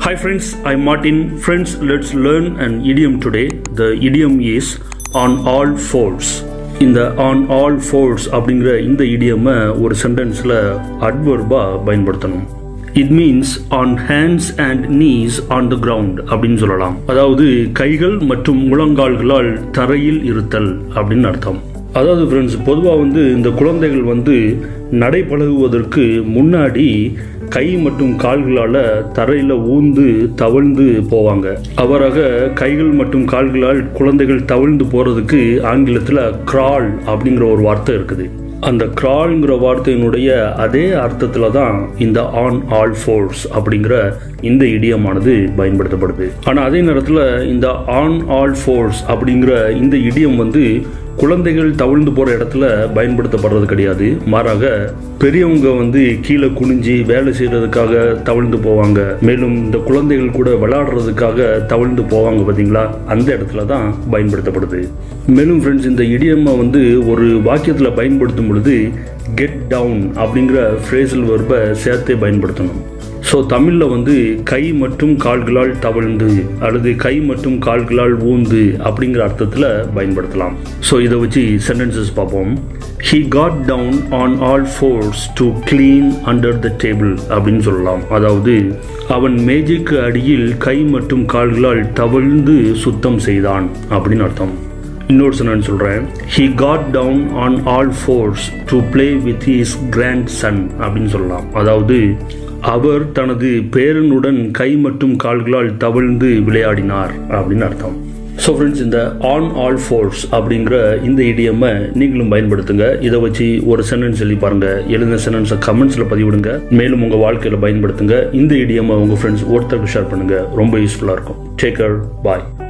Hi friends, I'm Martin. Friends, let's learn an idiom today. The idiom is on all fours. இந்த on all fours அப்படிங்கிற இந்த இடியமை ஒரு சென்டென்ஸில் அட்வர்பாக பயன்படுத்தணும் it means on hands and knees on the ground அப்படின்னு சொல்லலாம் அதாவது கைகள் மற்றும் முழங்கால்களால் தரையில் இருத்தல் அப்படின்னு அர்த்தம் அதாவது ஃப்ரெண்ட்ஸ் பொதுவாக வந்து இந்த குழந்தைகள் வந்து நடைபழகுவதற்கு முன்னாடி கை மற்றும் கால்களால் தரையில் ஊந்து தவழ்ந்து போவாங்க அவராக கைகள் மற்றும் கால்களால் குழந்தைகள் தவழ்ந்து போகிறதுக்கு ஆங்கிலத்தில் கிரால் அப்படிங்கிற ஒரு வார்த்தை இருக்குது அந்த கிரால்ங்கிற வார்த்தையினுடைய அதே அர்த்தத்தில் தான் இந்த ஆன் ஆல் ஃபோர்ஸ் அப்படிங்கிற இந்த இடியமானது பயன்படுத்தப்படுது ஆனால் அதே நேரத்தில் இந்த ஆன் ஆல் ஃபோர்ஸ் அப்படிங்கிற இந்த இடியம் வந்து குழந்தைகள் தவிழ்ந்து போகிற இடத்துல பயன்படுத்தப்படுறது கிடையாது மாறாக பெரியவங்க வந்து கீழே குனிஞ்சு வேலை செய்கிறதுக்காக தவிழ்ந்து போவாங்க மேலும் இந்த குழந்தைகள் கூட விளையாடுறதுக்காக தவிழ்ந்து போவாங்க பார்த்தீங்களா அந்த இடத்துல தான் பயன்படுத்தப்படுது மேலும் ஃப்ரெண்ட்ஸ் இந்த இடியம்மை வந்து ஒரு வாக்கியத்தில் பயன்படுத்தும் பொழுது கெட் டவுன் அப்படிங்கிற ஃப்ரேசல் வெர்பை சேர்த்தே பயன்படுத்தணும் ஸோ தமிழில் வந்து கை மற்றும் கால்களால் தவழ்ந்து அல்லது கை மற்றும் கால்களால் ஊந்து அப்படிங்கிற அர்த்தத்தில் பயன்படுத்தலாம் ஸோ இதை வச்சு சென்டென்சஸ் பார்ப்போம் he got down on all fours to clean under the table அப்படின்னு சொல்லலாம் அதாவது அவன் மேஜைக்கு அடியில் கை மற்றும் கால்களால் தவழ்ந்து சுத்தம் செய்தான் அப்படின்னு அர்த்தம் இன்னொரு சொன்னு சொல்கிறேன் he got down on all fours to play with his grandson அப்படின்னு சொல்லலாம் அதாவது அவர் தனது பேரனுடன் கை மற்றும் கால்களால் தவழ்ந்து விளையாடினார் அப்படின்னு அர்த்தம் ஸோ ஃப்ரெண்ட்ஸ் இந்த ஆன் ஆல் ஃபோர்ஸ் அப்படிங்கிற இந்த இடியம்மை நீங்களும் பயன்படுத்துங்க இதை வச்சு ஒரு சென்டென்ஸ் எழுதி பாருங்க எழுதின சென்டென்ஸை கமெண்ட்ஸில் பதிவிடுங்க மேலும் உங்கள் வாழ்க்கையில் பயன்படுத்துங்க இந்த இடியம்மை உங்கள் ஃப்ரெண்ட்ஸ் ஒருத்தருக்கு ஷேர் பண்ணுங்க ரொம்ப யூஸ்ஃபுல்லாக இருக்கும் டேக் கேர் பாய்